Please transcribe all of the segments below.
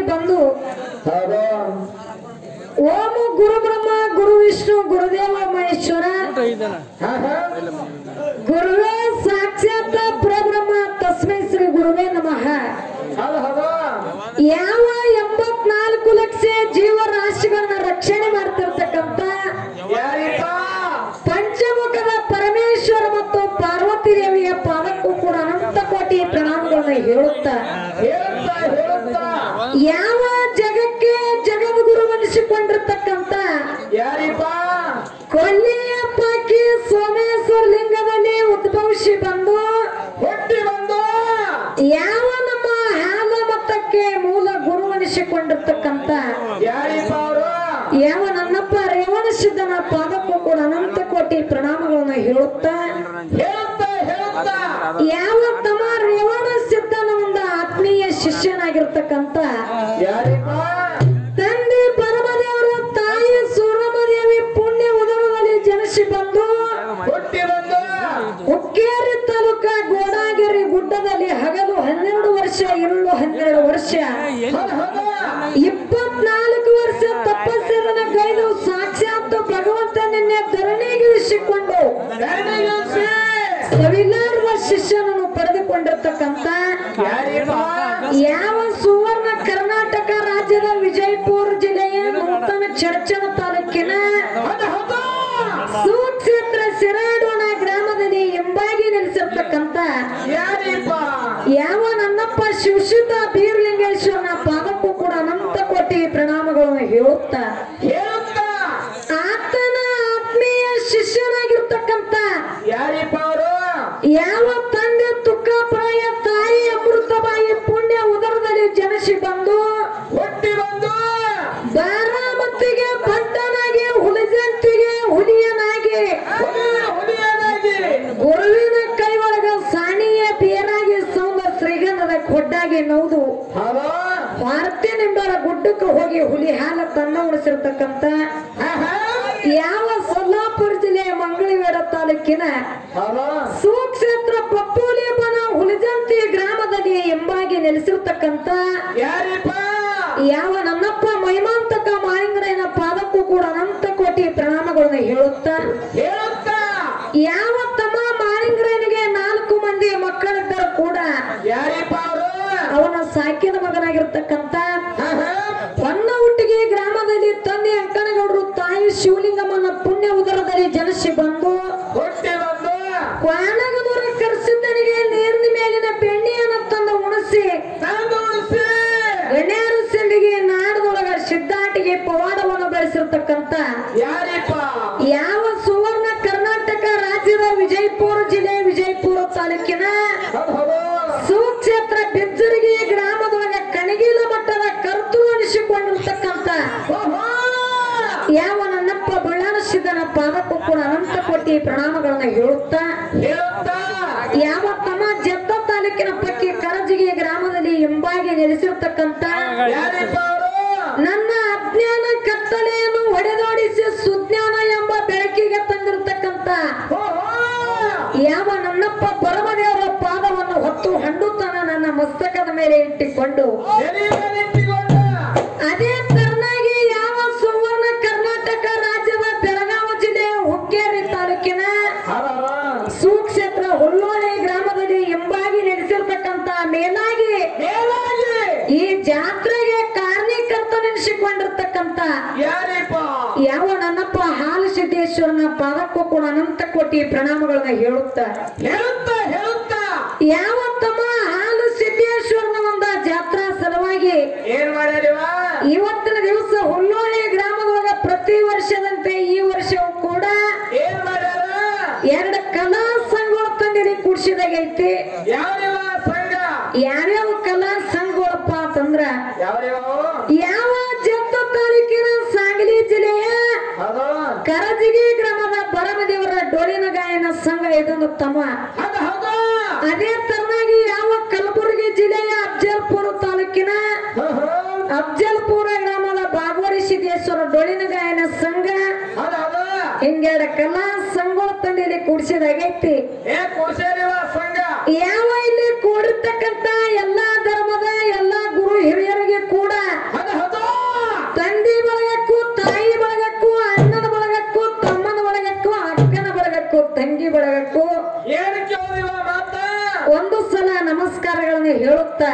ಬಂದು ಹೌದು ಓಂ ಗುರು ಬ್ರಹ್ಮ ಗುರು ವಿಷ್ಣು ಗುರುದೇವ ಮಹೇಶ್ವರ ಹಾ ಹಾ ಗುರುವೇ ಸಾಕ್ಷಾತ್ ಪರಬ್ರಹ್ಮ ತಸ್ಮೈ ಶ್ರೀ ಗುರುವೇ ನಮಃ ಹೌದು ಹೌದು ಯಾವ ಎಂಬತ್ನಾಲ್ಕು ಲಕ್ಷ ಜೀವರಾಶಿಗಳನ್ನ ರಕ್ಷಣೆ ಮಾಡ್ತಿರ್ತಕ್ಕಂಥ ಯಾರಿಪ್ಪ ಪಂಚಮುಖದ ಪರಮೇಶ್ವರ ಮತ್ತು ಪಾರ್ವತಿ ದೇವಿಯ ಪಾದಕ್ಕೂ ಕೂಡ ಅನಂತ ಕೋಟಿ ಪ್ರಣಾಮಗಳನ್ನ ಹೇಳುತ್ತಾ ಹೇಳುತ್ತಾ ಹೇಳುತ್ತಾ ಯಾವ ಜಗಕ್ಕೆ ಜಗದ್ಗುರುವನಿಸಿಕೊಂಡಿರ್ತಕ್ಕಂಥ ಯಾರಿಪ್ಪ ಕೊಲ್ಲಿಯ ಪಾಕಿ ಸೋಮೇಶ್ವರ ಲಿಂಗದಲ್ಲಿ ಉದ್ಭವಿಸಿ ಬಂದು ಹುಟ್ಟಿ ಬಂದು ಯಾವ ನಮ್ಮ ಹಾಲ ಮತಕ್ಕೆ ಮೂಲ ಗುರುವನಿಸಿಕೊಂಡಿರ್ತಕ್ಕಂಥ ಯಾರಿಪ್ಪ ಅವರು ಯಾವ ನನ್ನಪ್ಪ ರೇವಣ ಸಿದ್ಧನ ಪಾದಕ್ಕೂ ಕೂಡ ಅನಂತ ಕೋಟಿ ಪ್ರಣಾಮಗಳನ್ನ ಹೇಳುತ್ತಾ ಹೇಳುತ್ತಾ ಹೇಳುತ್ತಾ ಯಾವ ತಮ್ಮ ರೇವಣ ಸಿದ್ಧನ ಒಂದು ಆತ್ಮೀಯ ಶಿಷ್ಯನಾಗಿರ್ತಕ್ಕಂಥ ಯಾರಿಪ್ಪ ತಂದೆ ಪರಮದೇವರ ತಾಯಿ ಸೂರಮದೇವಿ ಪುಣ್ಯ ಉದರದಲ್ಲಿ ಜನಿಸಿ ಬಂದು ಹುಟ್ಟಿ ಬಂದು ಹುಕ್ಕೇರಿ ತಾಲೂಕ ಗೋಡಾಗಿರಿ ಗುಡ್ಡದಲ್ಲಿ ಹಗಲು ಹನ್ನೆರಡು ವರ್ಷ ಇರುಳು ಹನ್ನೆರಡು ವರ್ಷ ಹೌದು ಹೌದು ಇಪ್ಪತ್ನಾಲ್ಕು ವರ್ಷ ತಪಸ್ಸಿರನ ಗೈದು ಸಾಕ್ಷಾತ್ ಭಗವಂತ ನಿನ್ನೆ ಧರಣಿಗಿಳಿಸಿಕೊಂಡು ಧರಣಿಗಿಳಿಸಿ. ಸವಿಲಾರ್ವ ಶಿಷ್ಯನನ್ನು ಪಡೆದುಕೊಂಡಿರ್ತಕ್ಕಂಥ ಯಾರಿಪ್ಪ ಯಾವ ಸುವರ್ಣ ಕರ್ನಾಟಕ ರಾಜ್ಯದ ವಿಜಯಪುರ ಜಿಲ್ಲೆಯ ನೂತನ ಚರ್ಚನ ತಾಲೂಕಿನ ಹೌದು ಹೌದು ಸುಕ್ಷೇತ್ರ ಸಿರಾಡೋಣ ಗ್ರಾಮದಲ್ಲಿ ಎಂಬಾಗಿ ನೆಲೆಸಿರ್ತಕ್ಕಂಥ ಯಾರಿಪ್ಪ ಯಾವ ನನ್ನಪ್ಪ ಶಿವಶುದ್ಧ ಬೀರ್ಲಿಂಗೇಶ್ವರನ ಪಾದಕ್ಕೂ ಕೂಡ ಅನಂತ ಕೋಟಿ ಪ್ರಣಾಮಗಳನ್ನು ಹೇಳುತ್ತಾ ಹೇಳುತ್ತಾ ಆತನ ಆತ್ಮೀಯ ಶಿಷ್ಯನಾಗಿರ್ತಕ್ಕಂಥ ಯಾರಿಪ್ಪ ಅವರು ಯಾವ ತಂದೆ ತುಕ್ಕಪ್ರಾಯ ತಾಯಿ ಅಮೃತಬಾಯಿ ಪುಣ್ಯ ಉದರದಲ್ಲಿ ಜನಿಸಿ ಬಂದು ಹುಟ್ಟಿ ಬಂದು ಬಾರಾಮತಿಗೆ ಭಟ್ಟನಾಗಿ ಹುಲಿಜಂತಿಗೆ ಹುಲಿಯನಾಗಿ ಹುಲಿ- ಹುಲಿಯನಾಗಿ ಗುರುವಿನ ಕೈ ಒಳಗ ಸಾಣಿಯ ಬೇರಾಗಿ ಸೌಂದ ಶ್ರೀಗಂಧದ ಕೊಡ್ಡಾಗಿ ನೌದು ಹೌದು ಭಾರತೀಯ ನಿಂಬರ ಗುಡ್ಡಕ್ಕೆ ಹೋಗಿ ಹುಲಿ ಹಾಲ ತನ್ನ ಉಳಿಸಿರ್ತಕ್ಕಂಥ ಹಾ ಹಾ ಯಾವ ಸೊಲ್ಲಾಪುರ ಜಿಲ್ಲೆಯ ಮಂಗಳವೇಡ ತಾಲೂಕಿನ ಹೌದು ಸುಕ್ಷೇತ್ರ ಪಪ್ಪೂಲಿ ಬನ ಹುಲಿಜಂತಿ ಗ್ರಾಮದಲ್ಲಿ ಎಂಬಾಗಿ ನೆಲೆಸಿರ್ತಕ್ಕಂಥ ಯಾರಿಪ್ಪ ಯಾವ ನನ್ನಪ್ಪ ಮಹಿಮಾಂತಕ ಮಾಲಿಂಗರಾಯನ ಪಾದಕ್ಕೂ ಕೂಡ ಅನಂತ ಕೋಟಿ ಪ್ರಣಾಮಗಳನ್ನು ಹೇಳುತ್ತಾ ಹೇಳುತ್ತಾ ಯಾವ ತಮ್ಮ ಮಾಲಿಂಗರಾಯನಿಗೆ ನಾಲ್ಕು ಮಂದಿ ಮಕ್ಕಳಿದ್ದರೂ ಕೂಡ ಯಾರಿಪ್ಪ ಅವರು ಅವನ ಸಾಕಿದ ಮಗನಾಗಿರ್ತಕ್ಕಂಥ ಹಾ ಹಾ ಹೊನ್ನ ಹುಟ್ಟಿಗೆ ಗ್ರಾಮದಲ್ಲಿ ತಂದೆ ಅಂಕನಗೌಡರು ತಾಯಿ ಶಿವಲಿಂಗಮ್ಮನ ಪುಣ್ಯ ಉದರದಲ್ಲಿ ಜನಿಸಿ ಬಂದು ಹುಟ್ಟಿ ಬಂದು ಕ್ವಾಣಗದೂರ ಕರ್ಸಿದ್ದನಿಗೆ ನೀರಿನ ಮೇಲಿನ ಬೆಣ್ಣೆಯನ್ನು ತಂದು ಉಣಿಸಿ ತಂದು ಉಳಿಸಿ ಗಣ್ಯಾರ ಸಿಂಡಿಗೆ ನಾಡದೊಳಗ ಸಿದ್ಧಾಟಿಗೆ ಪವಾಡವನ್ನು ಬೆಳೆಸಿರ್ತಕ್ಕಂಥ ಯಾರಿಪ್ಪ ಯಾವ ಸುವರ್ಣ ಕರ್ನಾಟಕ ರಾಜ್ಯದ ವಿಜಯಪುರ ಜಿಲ್ಲೆ ವಿಜಯಪುರ ತಾಲೂಕಿನ ಹೌದು ಹೌದು ಸುಕ್ಷೇತ್ರ ಬಿಜ್ಜರಿಗೆ ಗ್ರಾಮದೊಳಗ ಕಣಗಿಲ ಮಟ್ಟದ ಕರ್ತೃ ಅನಿಸಿಕೊಂಡಿರ್ತಕ್ಕಂಥ ಓಹೋ ಯಾವ ನನ್ನಪ್ಪ ಬಳ್ಳಾರ ಸಿದ್ದನ ಪಾದಕ್ಕೂ ಕೂಡ ಅನಂತ ಕೋಟಿ ಪ್ರಣಾಮಗಳನ್ನ ಹೇಳುತ್ತಾ ಹೇಳುತ್ತಾ ಯಾವ ತಮ್ಮ ಜತ್ತ ತಾಲೂಕಿನ ಪಕ್ಕಿ ಕರಜಿಗೆ ಗ್ರಾಮದಲ್ಲಿ ಎಂಬಾಗಿ ನೆಲೆಸಿರ್ತಕ್ಕಂಥ ಯಾರಿಪ್ಪ ಅವರು ನನ್ನ ಅಜ್ಞಾನ ಕತ್ತಲೆಯನ್ನು ಹೊಡೆದೋಡಿಸಿ ಸುಜ್ಞಾನ ಎಂಬ ಬೆಳಕಿಗೆ ತಂದಿರತಕ್ಕಂಥ ಓಹೋ ಯಾವ ನನ್ನಪ್ಪ ಪರಮದೇವರ ಪಾದವನ್ನು ಹೊತ್ತು ಹಂಡುತ್ತಾನ ನನ್ನ ಮಸ್ತಕದ ಮೇಲೆ ಇಟ್ಟಿಕೊಂಡು ಎದೆ ಮೇಲೆ ಇಟ್ಟುಕೊಂಡು ಅದೇ ತರನಾಗಿ ಯಾವ ಸುವರ್ಣ ಕರ್ನಾಟಕ ರಾಜ್ಯದ ಬೆಳಗಾವಿ ಜಿಲ್ಲೆಯ ಹುಕ್ಕೇರಿ ತಾಲೂಕಿನ ಹೌದು ಸುಕ್ಷೇತ್ರ ಹುಲ್ಲೋಳಿ ಗ್ರಾಮದಲ್ಲಿ ಎಂಬಾಗಿ ನೆಲೆಸಿರ್ತಕ್ಕಂಥ ಮೇಲಾಗಿ ಮೇಲಾಗಿ ಈ ಜಾತ್ರೆಗೆ ಕಾರಣೀಕರ್ತನೆನಿಸಿಕೊಂಡಿರ್ತಕ್ಕಂಥ ಯಾರಿಪ್ಪ ಯಾವ ನನ್ನಪ್ಪ ಹಾಲು ಸಿದ್ದೇಶ್ವರನ ಪಾದಕ್ಕೂ ಕೂಡ ಅನಂತ ಕೋಟಿ ಪ್ರಣಾಮಗಳನ್ನ ಹೇಳುತ್ತಾ ಹೇಳುತ್ತಾ ಹೇಳುತ್ತಾ ಯಾವ ತಮ್ಮ ಹಾಲು ಸಿದ್ದೇಶ್ವರನ ಒಂದ ಜಾತ್ರಾ ಸಲುವಾಗಿ ಏನ್ ಮಾಡ್ಯಾರಿವ ಇವತ್ತಿನ ದಿವಸ ಹುಲ್ಲೋಳಿ ಗ್ರಾಮದೊಳಗ ಪ್ರತಿ ವರ್ಷದಂತೆ ಈ ವರ್ಷವೂ ಕೂಡ ಏನ್ ಮಾಡ್ಯಾರ ಎರಡು ಕಲಾ ಸಂಘಗಳ ತಂದಿರಿ ಕೂಡ್ಸಿದಾಗೈತಿ ಯಾವ್ರಿವ ಸಂಘ ಯಾವ್ಯಾವ ಕಲಾ ಸಂಘಗಳಪ್ಪ ಅಂತಂದ್ರ ಯಾವ್ರಿವ ಯಾವ ಜತ್ತ ತಾಲೂಕಿನ ಸಾಂಗಲಿ ಜಿಲ್ಲೆಯ ಹೌದು ಕರಜಿಗಿ ಗ್ರಾಮದ ಬರಮದೇವರ ಡೋಳಿನ ಗಾಯನ ಸಂಘ ಇದೊಂದು ತಮ್ಮ ಹೌದು ಹೌದು ಅದೇ ತರನಾಗಿ ಯಾವ ಕಲಬುರಗಿ ಜಿಲ್ಲೆಯ ಅಫ್ಜಲ್ಪುರ ತಾಲೂಕಿನ ಹೌದು ಅಫ್ಜಲ್ಪುರ ಗ್ರಾಮದ ಬಾಗೋರಿ ಸಿದ್ದೇಶ್ವರ ಡೊಳಿನ ಗಾಯನ ಸಂಘ ಹೌದು ಹೌದು ಹಿಂಗೆರಡು ಕಲಾ ಸಂಘಗಳ ತಂದಿಲ್ಲಿ ಕೂಡಿಸಿದಾಗೈತಿ ಏ ಕುಡ್ಸೇರಿವ ಸಂಘ ಯಾವ ಇಲ್ಲಿ ಕೂಡಿರ್ತಕ್ಕಂತ ಎಲ್ಲಾ ಧರ್ಮದ ಎಲ್ಲಾ ಗುರು ಹಿರಿಯರಿಗೆ ಕೂಡ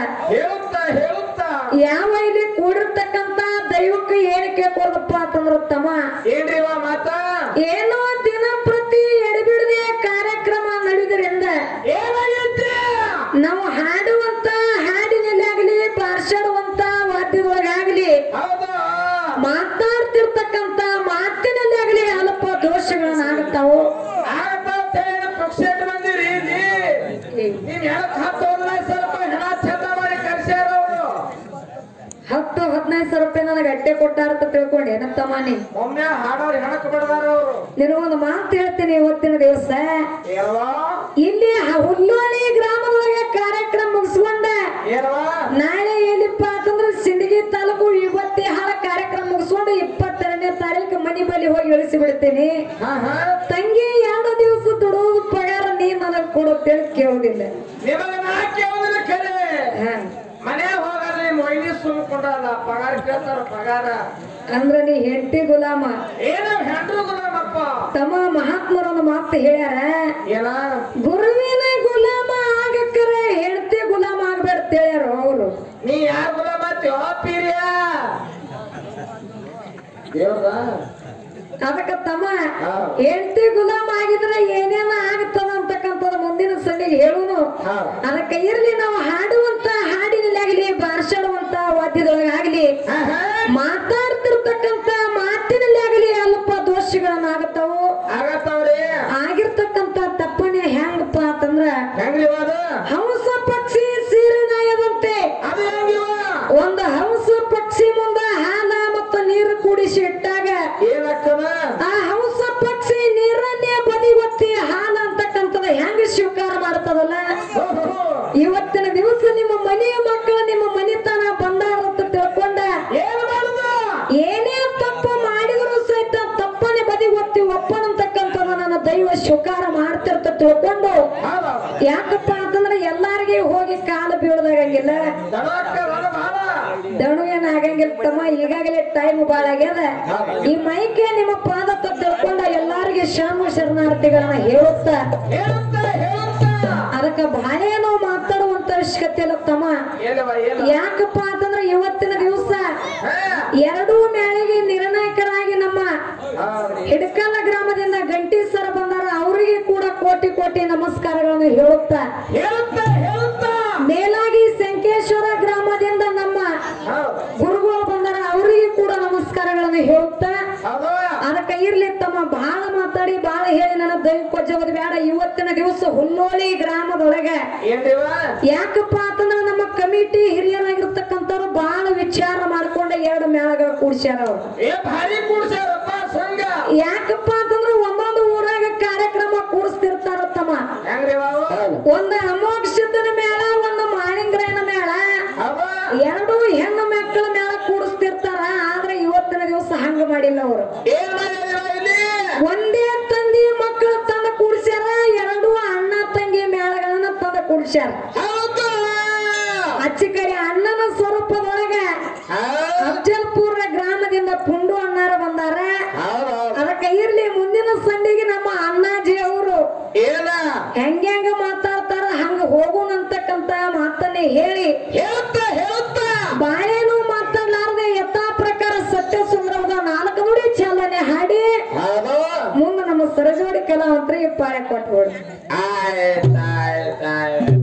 ಹೇಳುತ್ತಾ ಹೇಳುತ್ತಾ ಯಾವ ಇಲ್ಲಿ ಕೂಡಿರ್ತಕ್ಕಂತ ದೈವಕ್ಕೆ ಏನ್ ಕೇಳ್ಕೊಳ್ದಪ್ಪ ಅಂತಂದ್ರ ತಮ್ಮ ಏನ್ರಿವ ಮಾತ ಏನೋ ದಿನ ಪ್ರತಿ ಎಡಬಿಡದೆ ಕಾರ್ಯಕ್ರಮ ನಡೆಯುವುದರಿಂದ ಏನಾಗೈತಿ ನಾವು ಹಾಡುವಂತ ಹಾಡಿನಲ್ಲಿ ಆಗ್ಲಿ ಬಾರ್ಸಾಡುವಂತ ವಾದ್ಯದೊಳಗಾಗ್ಲಿ ಹೌದು ಮಾತಾಡ್ತಿರ್ತಕ್ಕಂತ ಮಾತಿನಲ್ಲಿ ಆಗ್ಲಿ ಅಲ್ಪ ದೋಷಗಳನ್ನ ಆಗುತ್ತಾವು ಆಗತ್ತ ಅಂತ ಹೇಳಿ ಪಕ್ಷ ಇಟ್ಟು ಬಂದಿರಿ ಇಲ್ಲಿ ನೀವ್ ಹೇಳಕ್ ಹತ್ತು ಹದಿನೈದು ಸ್ವಲ್ಪ ಹೆಣ ಚಂದ ಮಾಡಿ ಕರ್ಸ್ಯಾರ ಅವರು ಹತ್ತು ಹದಿನೈದು ಸಾವಿರ ರೂಪಾಯಿ ನನಗೆ ಅಟ್ಟೆ ಕೊಟ್ಟಾರ ಅಂತ ತಿಳ್ಕೊಂಡೆ ನಮ್ಮ ತಮ್ಮನಿ ಒಮ್ಮೆ ಹಾಡೋರು ಹೆಣಕ್ ಬಿಡದಾರ ಅವರು ನಿನಗೊಂದು ಮಾತು ಹೇಳ್ತೀನಿ ಇವತ್ತಿನ ದಿವಸ ಏನವಾ ಇಲ್ಲಿ ಹ- ಹುಲ್ಲೋಳಿ ಗ್ರಾಮದೊಳಗೆ ಕಾರ್ಯಕ್ರಮ ಮುಗಿಸ್ಕೊಂಡ ಏನವಾ ನಾಳೆ ಎಲ್ಲಿಪ್ಪ ಅಂತಂದ್ರೆ ಸಿಂದಗಿ ತಾಲೂಕು ಇವತ್ತಿ ಹಾಳ ಕಾರ್ಯಕ್ರಮ ಮುಗಿಸ್ಕೊಂಡು ಇಪ್ಪತ್ತೆರಡನೇ ತಾರೀಕು ಮನಿ ಬಳಿ ಹೋಗಿ ಇಳಿಸಿ ಬಿಡ್ತೀನಿ ಹಾ ಹಾ ತಂಗಿ ಎರಡು ದಿವಸ ದುಡೋದು ಪಗಾರ ನೀ ನನಗೆ ಕೊಡುತ್ತೇಳಿ ಕೇಳುದಿಲ್ಲ ನಿಮಗ ನಾ ಕೇಳುದಿಲ್ಲ ಖರೆ ಹಾ. ಮನೆ ಹೋಗಾರ ಮೊಯ್ಲಿ ಸುಮ್ಕೊಂಡಲ್ಲ ಪಗಾರ ಕೇಳ್ತಾರ ಪಗಾರ ಅಂದ್ರೆ ನೀ ಹೆಂಡತಿ ಗುಲಾಮ ಏನ ಹೆಂಡ್ರು ಗುಲಾಮಪ್ಪ ತಮ್ಮ ಮಹಾತ್ಮರೊಂದು ಮಾತು ಹೇಳ್ಯಾರ ಏನ ಗುರುವಿನ ಗುಲಾಮ ಆಗಕ್ಕರೆ ಹೆಂಡತಿ ಗುಲಾಮ ಆಗ್ಬೇಡ ಹೇಳ್ಯಾರ ಅವರು ನೀ ಯಾರ ಗುಲಾಮ ಆತ್ಯೋ ಪೀರ್ಯ ದೇವ್ರದ ಅದಕ್ಕ ತಮ್ಮ ಹಾ. ಹೆಂಡತಿ ಗುಲಾಮ ಆಗಿದ್ರೆ ಏನೇನ ಆಗ್ತದ ಅಂತಕ್ಕಂಥದ್ದು ಮುಂದಿನ ಸಂದಿಗೆ ಹೇಳುನು ಹಾ. ಅದಕ್ಕೆ ಇರ್ಲಿ ನಾವು ಹಾಡುವಂತ ಹಾಡಿನಲ್ಲಾಗ್ಲಿ ಬಾರ್ಸಾಡುವಂತ ವಾದ್ಯದೊಳಗಾಗ್ಲಿ ಹಾ, ಹಾ. ಮಾತಾಡ್ತಿರ್ತಕ್ಕಂತ ಮಾತಿನಲ್ಲಿ ಆಗಲಿ ಅಲ್ಪ ದೋಷಗಳನ್ನ ಆಗತ್ತಾವು ಆಗತ್ತವ್ರಿ ಆಗಿರ್ತಕ್ಕಂತ ತಪ್ಪನೆ ಹೆಂಗಪ್ಪ ಅಂತಂದ್ರ ಹೆಂಗ್ರಿ ಅದು ಹಂಸ ಪಕ್ಷಿ ಸೀರೆನಾಯದಂತೆ ಅದು ಹೆಂಗಿವ ಒಂದು ಹಂಸ ಪಕ್ಷಿ ಮುಂದ ಹಾಲ ಮತ್ತು ನೀರು ಕೂಡಿಸಿ ಇಟ್ಟಾಗ ಏನಾಗ್ತದ ಆ ಹಂಸ ಪಕ್ಷಿ ನೀರನ್ನೇ ಬದಿ ಒತ್ತಿ ಹಾಲ ಅಂತಕ್ಕಂಥದ್ದು ಹೆಂಗ ಸ್ವೀಕಾರ ಮಾಡ್ತದಲ್ಲ ಹೋ, ಹೋ, ಹೋ. ಇವತ್ತಿನ ದಿವಸ ನಿಮ್ಮ ಮನೆಯ ಮಕ್ಕಳು ನಿಮ್ಮ ಮನೆತನ ಬಂದಾರ ಅಂತ ತಿಳ್ಕೊಂಡ ಏನ್ ಮಾಡುದು ಏನೇ ತಪ್ಪು ಮಾಡಿದ್ರು ಸಹಿತ ತಪ್ಪನೆ ಬದಿ ಒತ್ತಿ ಒಪ್ಪನಂತಕ್ಕಂಥದ್ದು ನನ್ನ ದೈವ ಸ್ವೀಕಾರ ಮಾಡ್ತಿರ್ತ ತಿಳ್ಕೊಂಡು ಹೌದು. ಯಾಕಪ್ಪ ಅಂತಂದ್ರೆ ಎಲ್ಲಾರಿಗೆ ಹೋಗಿ ಕಾಲು ಬೀಳದಾಗಂಗಿಲ್ಲ ದಡಕ್ಕ ದಡ ಬಾಳ. ದಣು ಏನ್ ಆಗಂಗಿಲ್ಲ ತಮ್ಮ ಈಗಾಗಲೇ ಟೈಮ್ ಬಾಳ ಆಗ್ಯದ ಈ ಮೈಕೆ ನಿಮ್ಮ ಪಾದ ತಿಳ್ಕೊಂಡ ಎಲ್ಲಾರಿಗೆ ಶ್ಯಾಮ ಶರಣಾರ್ಥಿಗಳನ್ನ ಹೇಳುತ್ತಾ ಹೇಳುತ್ತ ಹೇಳುತ್ತ ಅದಕ್ಕ ಬಾಳೇನೋ ಮಾತಾಡುವಂತ ಅವಶ್ಯಕತೆ ಇಲ್ಲ ತಮ್ಮ ಏನವ ಏನ ಯಾಕಪ್ಪ ಅಂತಂದ್ರೆ ಇವತ್ತಿನ ದಿವಸ ಹಾ. ಎರಡೂ ಮೇಳಿಗೆ ನಿರ್ಣಾಯಕರಾಗಿ ನಮ್ಮ ಹೌದ್ರಿ. ಹಿಡಕಲ್ಲ ಗ್ರಾಮದಿಂದ ಗಂಟಿ ಸರ ಬಂದಾರ ಅವರಿಗೆ ಕೂಡ ಕೋಟಿ ಕೋಟಿ ನಮಸ್ಕಾರಗಳನ್ನು ಹೇಳುತ್ತಾ ಹೇಳುತ್ತ ಹೇಳುತ್ತ ಮೇಲಾಗಿ ಸಂಕೇಶ್ವರ ಗ್ರಾಮದಿಂದ ನಮ್ಮ ಹೌದು. ಗುರುಗಳು ಬಂದಾರ ಅವರಿಗೆ ಕೂಡ ನಮಸ್ಕಾರಗಳನ್ನು ಹೇಳುತ್ತಾ ಹೌದು. ಅದಕ್ಕೆ ಇರ್ಲಿ ತಮ್ಮ ಬಹಳ ಮಾತಾಡಿ ಬಹಳ ಹೇಳಿ ನನ್ನ ದೈವ ಕೊಜ್ಜೋದು ಬೇಡ ಇವತ್ತಿನ ದಿವಸ ಹುಲ್ಲೋಳಿ ಗ್ರಾಮದೊಳಗೆ ಏನ್ರಿವ ಯಾಕಪ್ಪ ಅಂತಂದ್ರೆ ನಮ್ಮ ಕಮಿಟಿ ಹಿರಿಯರಾಗಿರ್ತಕ್ಕಂಥವ್ರು ಬಹಳ ವಿಚಾರ ಮಾಡ್ಕೊಂಡ ಎರಡು ಮೇಳಗಳು ಕೂಡ್ಸ್ಯಾರ ಅವ್ರು ಏ ಭಾರಿ ಕೂಡ್ಸ್ಯಾರಪ್ಪ ಸಂಘ ಯಾಕಪ್ಪ ಅಂತಂದ್ರೆ ಒಂದೊಂದು ಊರಾಗ ಕಾರ್ಯಕ್ರಮ ಕೂಡಿಸ್ತಿರ್ತಾರ ತಮ್ಮ ಹೆಂಗ್ರಿವ ಅವು? ಒಂದು ಅಮೋಕ್ಷತನ ಮೇಳ ಒಂದು ಮಾಳಿಂಗ್ರಾಯನ ಮೇಳ ಹೌದು. ಎರಡು ಹೆಣ್ಣು ಮಕ್ಕಳ ಮೇಳ ಕೂಡಿಸ್ತಿರ್ತಾರ ಆದ್ರೆ ಇವತ್ತಿನ ದಿವಸ ಹಂಗ ಮಾಡಿಲ್ಲ ಅವರು ಏನ್ ಮಾಡಿದಿವ ಇಲ್ಲಿ ಒಂದೇ ತಂದಿ ಮಕ್ಕಳ ತಂದ ಕೂಡ್ಸ್ಯಾರ ಎರಡು ಅಣ್ಣ ತಂಗಿ ಮೇಳಗಳನ್ನ ತಂದ ಕೂಡ್ಸ್ಯಾರ ಹೌದು ಅಚ್ಚ ಕಡೆ ಅಣ್ಣನ ಸ್ವರೂಪದೊಳಗ ಹೌದು. ಅಫಜಲ್ಪುರ ಗ್ರಾಮದಿಂದ ಪುಂಡು ಅಣ್ಣಾರ ಬಂದಾರ ಹೌದು. ಅದಕ್ಕೆ ಇರ್ಲಿ ಮುಂದಿನ ಸಂಡಿಗೆ ನಮ್ಮ ಅಣ್ಣಾಜಿ ಅವರು ಏನ ಹೆಂಗ ಮಾತಾಡ್ತಾರ ಹಂಗ ಹೋಗುನಂತಕ್ಕಂತ ಮಾತನ್ನೇ ಹೇಳಿ ಹೇಳುತ್ತ ಹೇಳುತ್ತ ಬಾಳೇನು ಮಾತಾಡ್ಲಾರ್ದೆ ಯಥಾ ಪ್ರಕಾರ ಸತ್ಯ ಸುಂದರದ ನಾಲ್ಕು ನುಡಿ ಚಾಲನೆ ಹಾಡಿ ಹೌದು ಮುಂದೆ ನಮ್ಮ ಸರಜೋಡಿ ಕಲಾವಂತರಿಗೆ ಪಾಳೆ ಕೊಟ್ಬಿಡು ಆಯ್ತ್ ಆಯ್ತ್ ಆಯ್ತ್